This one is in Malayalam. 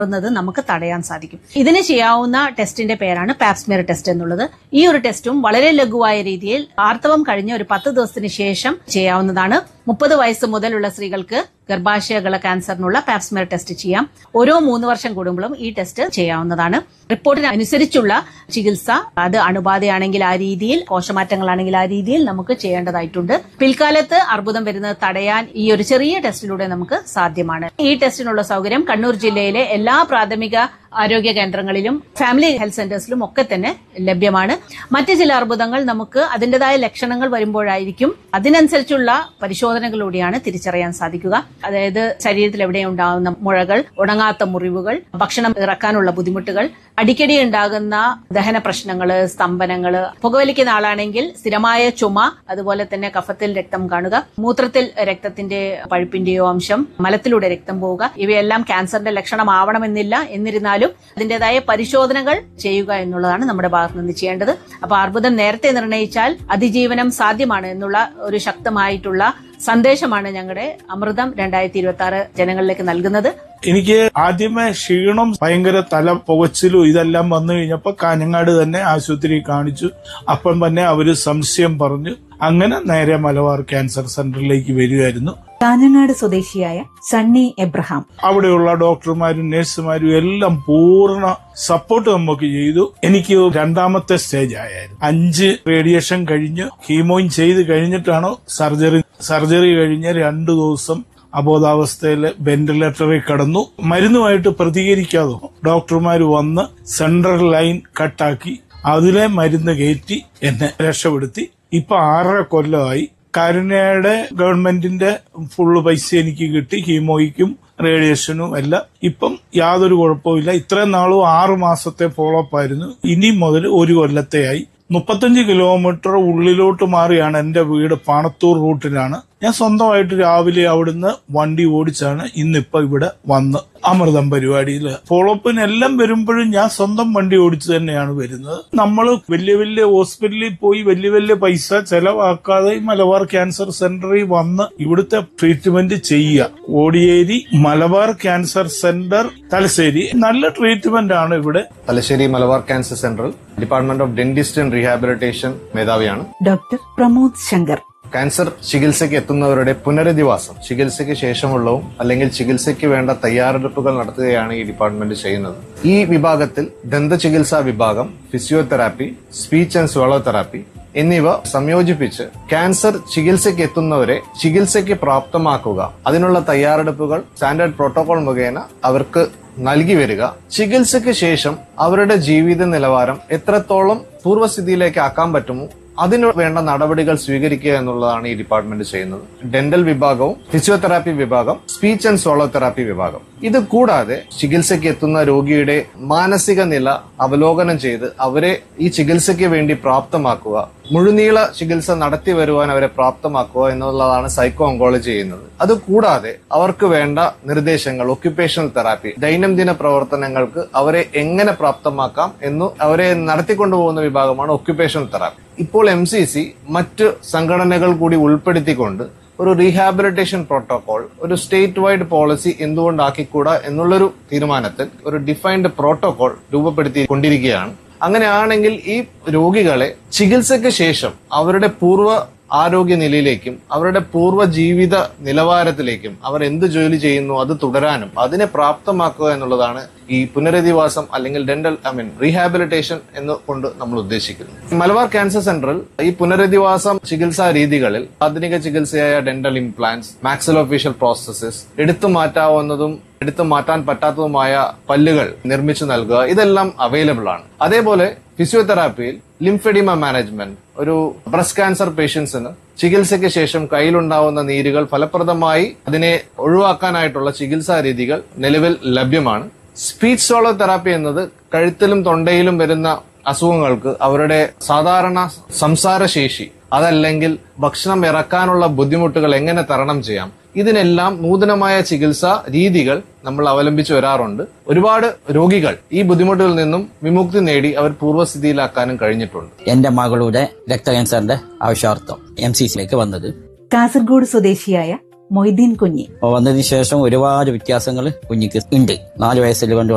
ുന്നത് നമുക്ക് തടയാൻ സാധിക്കും ഇതിന് ചെയ്യാവുന്ന ടെസ്റ്റിന്റെ പേരാണ് പാപ്സ്മിയർ ടെസ്റ്റ് എന്നുള്ളത് ഈ ഒരു ടെസ്റ്റും വളരെ ലഘുവായ രീതിയിൽ ആർത്തവം കഴിഞ്ഞ ഒരു പത്ത് ദിവസത്തിന് ശേഷം ചെയ്യാവുന്നതാണ് മുപ്പത് വയസ്സ് മുതലുള്ള സ്ത്രീകൾക്ക് ഗർഭാശയകള ക്യാൻസറിനുള്ള പാപ്സ്മിയർ ടെസ്റ്റ് ചെയ്യാം ഓരോ മൂന്ന് വർഷം കൂടുമ്പോഴും ഈ ടെസ്റ്റ് ചെയ്യാവുന്നതാണ് റിപ്പോർട്ടിന് അനുസരിച്ചുള്ള ചികിത്സ അത് അണുബാധയാണെങ്കിൽ ആ രീതിയിൽ കോശമാറ്റങ്ങളാണെങ്കിൽ ആ രീതിയിൽ നമുക്ക് ചെയ്യേണ്ടതായിട്ടുണ്ട് പിൽക്കാലത്ത് അർബുദം വരുന്നത് തടയാൻ ഈ ഒരു ചെറിയ ടെസ്റ്റിലൂടെ നമുക്ക് സാധ്യമാണ് ഈ ടെസ്റ്റിനുള്ള സൗകര്യം കണ്ണൂർ ജില്ലയിലെ എല്ലാ പ്രാഥമിക ആരോഗ്യ കേന്ദ്രങ്ങളിലും ഫാമിലി ഹെൽത്ത് സെന്റേഴ്സിലും ഒക്കെ തന്നെ ലഭ്യമാണ് മറ്റ് ചില അർബുദങ്ങൾ നമുക്ക് അതിൻ്റെതായ ലക്ഷണങ്ങൾ വരുമ്പോഴായിരിക്കും അതിനനുസരിച്ചുള്ള പരിശോധനകളിലൂടെയാണ് തിരിച്ചറിയാൻ സാധിക്കുക അതായത് ശരീരത്തിൽ എവിടെ ഉണ്ടാകുന്ന മുഴകൾ ഉണങ്ങാത്ത മുറിവുകൾ ഭക്ഷണം ഇറക്കാനുള്ള ബുദ്ധിമുട്ടുകൾ അടിക്കടി ഉണ്ടാകുന്ന ദഹന പ്രശ്നങ്ങള് സ്തംഭനങ്ങള് പുകവലിക്കുന്ന ആളാണെങ്കിൽ സ്ഥിരമായ ചുമ അതുപോലെ തന്നെ കഫത്തിൽ രക്തം കാണുക മൂത്രത്തിൽ രക്തത്തിന്റെ പഴുപ്പിന്റെയോ അംശം മലത്തിലൂടെ രക്തം പോവുക ഇവയെല്ലാം ക്യാൻസറിന്റെ ലക്ഷണമാവണമെന്നില്ല എന്നിരുന്നാലും അതിന്റേതായ പരിശോധനകൾ ചെയ്യുക എന്നുള്ളതാണ് നമ്മുടെ ഭാഗത്ത് നിന്ന് ചെയ്യേണ്ടത് അപ്പൊ അർബുദം നേരത്തെ നിർണയിച്ചാൽ അതിജീവനം സാധ്യമാണ് എന്നുള്ള ഒരു ശക്തമായിട്ടുള്ള സന്ദേശമാണ് ഞങ്ങളുടെ അമൃതം രണ്ടായിരത്തി ഇരുപത്തി ആറ് ജനങ്ങളിലേക്ക് നൽകുന്നത് എനിക്ക് ആദ്യമേ ക്ഷീണം ഭയങ്കര തല പുകച്ചിലും ഇതെല്ലാം വന്നു കഴിഞ്ഞപ്പോ കാഞ്ഞങ്ങാട് തന്നെ ആശുപത്രി കാണിച്ചു അപ്പം തന്നെ അവര് സംശയം പറഞ്ഞു അങ്ങനെ നേരെ മലബാർ ക്യാൻസർ സെന്ററിലേക്ക് വരികയായിരുന്നു കാഞ്ഞങ്ങാട് സ്വദേശിയായ സണ്ണി എബ്രഹാം അവിടെയുള്ള ഡോക്ടർമാരും നഴ്സുമാരും എല്ലാം പൂർണ്ണ സപ്പോർട്ട് നമുക്ക് ചെയ്തു എനിക്ക് രണ്ടാമത്തെ സ്റ്റേജ് ആയായിരുന്നു അഞ്ച് റേഡിയേഷൻ കഴിഞ്ഞ് കീമോയും ചെയ്ത് കഴിഞ്ഞിട്ടാണ് സർജറി സർജറി കഴിഞ്ഞ് രണ്ടു ദിവസം അബോധാവസ്ഥയിൽ വെന്റിലേറ്ററിൽ കിടന്നു മരുന്നുമായിട്ട് പ്രതികരിക്കാതെ ഡോക്ടർമാർ വന്ന് സെൻട്രൽ ലൈൻ കട്ടാക്കി അതിലെ മരുന്ന് കയറ്റി എന്നെ രക്ഷപ്പെടുത്തി ഇപ്പൊ ആറര കൊല്ലമായി കാരുണ്യയുടെ ഗവൺമെന്റിന്റെ ഫുള്ള് പൈസ എനിക്ക് കിട്ടി കീമോയ്ക്കും റേഡിയേഷനും എല്ലാം ഇപ്പം യാതൊരു കുഴപ്പമില്ല ഇത്രയും നാളും ആറു മാസത്തെ ഫോളോ അപ്പ് ആയിരുന്നു ഇനി മുതൽ ഒരു കൊല്ലത്തെയായി മുപ്പത്തഞ്ച് കിലോമീറ്റർ ഉള്ളിലോട്ട് മാറിയാണ് എന്റെ വീട് പാണത്തൂർ റൂട്ടിലാണ് ഞാൻ സ്വന്തമായിട്ട് രാവിലെ അവിടുന്ന് വണ്ടി ഓടിച്ചാണ് ഇന്നിപ്പോ ഇവിടെ വന്ന് അമൃതം പരിപാടിയിൽ ഫോളോപ്പിനെല്ലാം വരുമ്പോഴും ഞാൻ സ്വന്തം വണ്ടി ഓടിച്ച് തന്നെയാണ് വരുന്നത് നമ്മൾ വലിയ വലിയ ഹോസ്പിറ്റലിൽ പോയി വലിയ വലിയ പൈസ ചെലവാക്കാതെ ഈ മലബാർ ക്യാൻസർ സെന്ററിൽ വന്ന് ഇവിടുത്തെ ട്രീറ്റ്മെന്റ് ചെയ്യുക കോടിയേരി മലബാർ ക്യാൻസർ സെന്റർ തലശ്ശേരി നല്ല ട്രീറ്റ്മെന്റ് ആണ് ഇവിടെ തലശ്ശേരി മലബാർ ക്യാൻസർ സെന്ററിൽ department of dentist and rehabilitation മേധാവിയാണ് ഡോക്ടർ പ്രമോദ് ശങ്കർ ക്യാൻസർ ചികിത്സയ്ക്ക് എത്തുന്നവരുടെ പുനരധിവാസം ചികിത്സയ്ക്ക് ശേഷമുള്ളവും അല്ലെങ്കിൽ ചികിത്സയ്ക്ക് വേണ്ട തയ്യാറെടുപ്പുകൾ നടത്തുകയാണ് ഈ ഡിപ്പാർട്ട്മെന്റ് ചെയ്യുന്നത് ഈ വിഭാഗത്തിൽ ദന്ത ചികിത്സാ വിഭാഗം physiotherapy speech and swallow therapy എന്നിവ സംയോജിപ്പിച്ച് ക്യാൻസർ ചികിത്സയ്ക്ക് എത്തുന്നവരെ ചികിത്സയ്ക്ക് പ്രാപ്തമാക്കുക അതിനുള്ള തയ്യാറെടുപ്പുകൾ സ്റ്റാൻഡേർഡ് പ്രോട്ടോകോൾ മുഖേന അവർക്ക് നൽകി വരിക ചികിത്സയ്ക്ക് ശേഷം അവരുടെ ജീവിത നിലവാരം എത്രത്തോളം പൂർവ്വസ്ഥിതിയിലേക്ക് ആക്കാൻ പറ്റുമോ അതിനു വേണ്ട നടപടികൾ സ്വീകരിക്കുക എന്നുള്ളതാണ് ഈ ഡിപ്പാർട്ട്മെന്റ് ചെയ്യുന്നത് ഡെന്റൽ വിഭാഗവും ഫിസിയോതെറാപ്പി വിഭാഗം സ്പീച്ച് ആൻഡ് സോളോ തെറാപ്പി വിഭാഗം ഇത് കൂടാതെ ചികിത്സയ്ക്ക് എത്തുന്ന രോഗിയുടെ മാനസിക നില അവലോകനം ചെയ്ത് അവരെ ഈ ചികിത്സയ്ക്ക് വേണ്ടി പ്രാപ്തമാക്കുക മുഴുനീള ചികിത്സ നടത്തി വരുവാൻ അവരെ പ്രാപ്തമാക്കുക എന്നുള്ളതാണ് സൈക്കോ ഓങ്കോളജി ചെയ്യുന്നത് അത് കൂടാതെ അവർക്ക് വേണ്ട നിർദ്ദേശങ്ങൾ ഒക്യുപേഷണൽ തെറാപ്പി ദൈനംദിന പ്രവർത്തനങ്ങൾക്ക് അവരെ എങ്ങനെ പ്രാപ്തമാക്കാം എന്നു അവരെ നടത്തിക്കൊണ്ടുപോകുന്ന വിഭാഗമാണ് ഒക്യുപേഷണൽ തെറാപ്പി ഇപ്പോൾ എം സി സി മറ്റ് സംഘടനകൾ കൂടി ഉൾപ്പെടുത്തിക്കൊണ്ട് ഒരു റീഹാബിലിറ്റേഷൻ പ്രോട്ടോകോൾ ഒരു സ്റ്റേറ്റ് വൈഡ് പോളിസി എന്തുകൊണ്ടാക്കിക്കൂടാ എന്നുള്ളൊരു തീരുമാനത്തിൽ ഒരു ഡിഫൈൻഡ് പ്രോട്ടോകോൾ രൂപപ്പെടുത്തി കൊണ്ടിരിക്കുകയാണ് അങ്ങനെയാണെങ്കിൽ ഈ രോഗികളെ ചികിത്സയ്ക്ക് ശേഷം അവരുടെ പൂർവ്വ ആരോഗ്യ നിലയിലേക്കും അവരുടെ പൂർവ്വ ജീവിത നിലവാരത്തിലേക്കും അവർ എന്ത് ജോലി ചെയ്യുന്നു അത് തുടരാനും അതിനെ പ്രാപ്തമാക്കുക എന്നുള്ളതാണ് ഈ പുനരധിവാസം അല്ലെങ്കിൽ ഡെന്റൽ ഐ മീൻ റീഹാബിലിറ്റേഷൻ എന്ന് കൊണ്ട് നമ്മൾ ഉദ്ദേശിക്കുന്നത് മലബാർ ക്യാൻസർ സെന്ററിൽ ഈ പുനരധിവാസം ചികിത്സാ രീതികളിൽ ആധുനിക ചികിത്സയായ ഡെന്റൽ ഇംപ്ലാന്റ്സ് മാക്സിലോഫേഷ്യൽ പ്രോസസ്സസ് എടുത്തു മാറ്റാവുന്നതും എടുത്തു മാറ്റാൻ പറ്റാത്തതുമായ പല്ലുകൾ നിർമ്മിച്ചു നൽകുക ഇതെല്ലാം അവൈലബിൾ ആണ് അതേപോലെ ഫിസിയോതെറാപ്പിയിൽ ലിംഫെഡിമ മാനേജ്മെന്റ് ഒരു ബ്രസ്റ്റ് ക്യാൻസർ പേഷ്യൻസിന് ചികിത്സയ്ക്ക് ശേഷം കയ്യിലുണ്ടാവുന്ന നീരുകൾ ഫലപ്രദമായി അതിനെ ഒഴിവാക്കാനായിട്ടുള്ള ചികിത്സാ രീതികൾ നിലവിൽ ലഭ്യമാണ് സ്പീച്ച് സോളോ തെറാപ്പി എന്നത് കഴുത്തിലും തൊണ്ടയിലും വരുന്ന അസുഖങ്ങൾക്ക് അവരുടെ സാധാരണ സംസാരശേഷി അതല്ലെങ്കിൽ ഭക്ഷണം ഇറക്കാനുള്ള ബുദ്ധിമുട്ടുകൾ എങ്ങനെ തരണം ചെയ്യാം ഇതിനെല്ലാം നൂതനമായ ചികിത്സാ രീതികൾ നമ്മൾ അവലംബിച്ചു വരാറുണ്ട് ഒരുപാട് രോഗികൾ ഈ ബുദ്ധിമുട്ടുകളിൽ നിന്നും വിമുക്തി നേടി അവർ പൂർവ്വസ്ഥിതിയിലാക്കാനും കഴിഞ്ഞിട്ടുണ്ട് എന്റെ മകളുടെ രക്തക്യാൻസറിന്റെ ആവശ്യാർത്ഥം എം സി സിയിലേക്ക് വന്നത് കാസർഗോഡ് സ്വദേശിയായ മൊയ്തീൻ കുഞ്ഞി അപ്പോൾ വന്നതിന് ശേഷം ഒരുപാട് വ്യത്യാസങ്ങൾ കുഞ്ഞിക്ക് ഉണ്ട് നാല് വയസ്സിൽ കൊണ്ട്